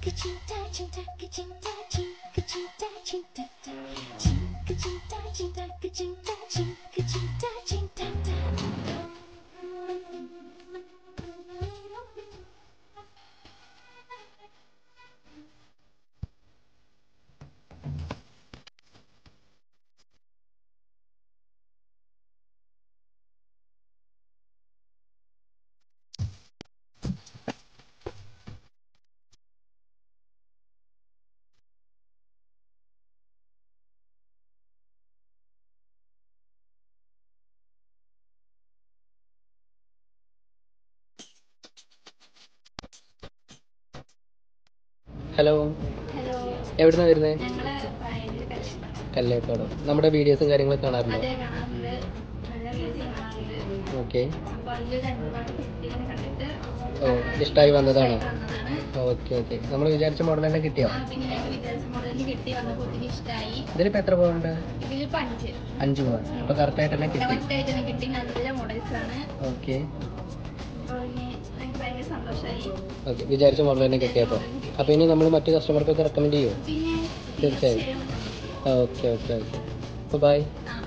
hello hello എവിടുന്നാ വരുന്നത് ഞങ്ങള് വയനാട് കൽപ്പന കല്ലേക്കാടോ നമ്മുടെ വീഡിയോസും കാര്യങ്ങളൊക്കെ കാണാറുണ്ടോ അതേ കാണാറുണ്ട് നല്ല വീഡിയോസ് കാണാറുണ്ട് ഓക്കെ അപ്പോൾ അതിലൊരു അനുഭവം കുട്ടികളെ കണ്ടിട്ട് ഓ ഇഷ്ടമായി വന്നതാണോ വന്നതാണ് ഓക്കെ ഓക്കെ നമ്മൾ വിചാരിച്ച മോഡൽ തന്നെ കിട്ടിയോ ആ പിന്നെ ഞങ്ങൾ വിദ്യാഭ്യാസ മോഡലിന് കിട്ടി വന്നപ്പോൾ ഒത്തിരി ഇഷ്ടമായി ഇതിലിപ്പോൾ എത്ര പോകണ്ട ഇതിലിപ്പോൾ അഞ്ച് അഞ്ച് പോകാൻ അപ്പോൾ കറക്റ്റായിട്ട് തന്നെ കിട്ടി കറക്റ്റായിട്ട് തന്നെ കിട്ടി നല്ല മോഡൽസ് ആണ് ഓക്കെ അപ്പോൾ ഇനി എനിക്ക് ഭയങ്കര സന്തോഷമായി ഓക്കെ വിചാരിച്ച മോഡൽ തന്നെ കിട്ടിയപ്പോൾ അപ്പോൾ ഇനി നമ്മൾ മറ്റു കസ്റ്റമർക്കൊക്കെ റെക്കമെൻഡ് ചെയ്യുമോ പിന്നെ തീർച്ചയായും തീർച്ചയായും ഓക്കെ ഓക്കെ ഓക്കെ അപ്പോൾ ബൈ ആ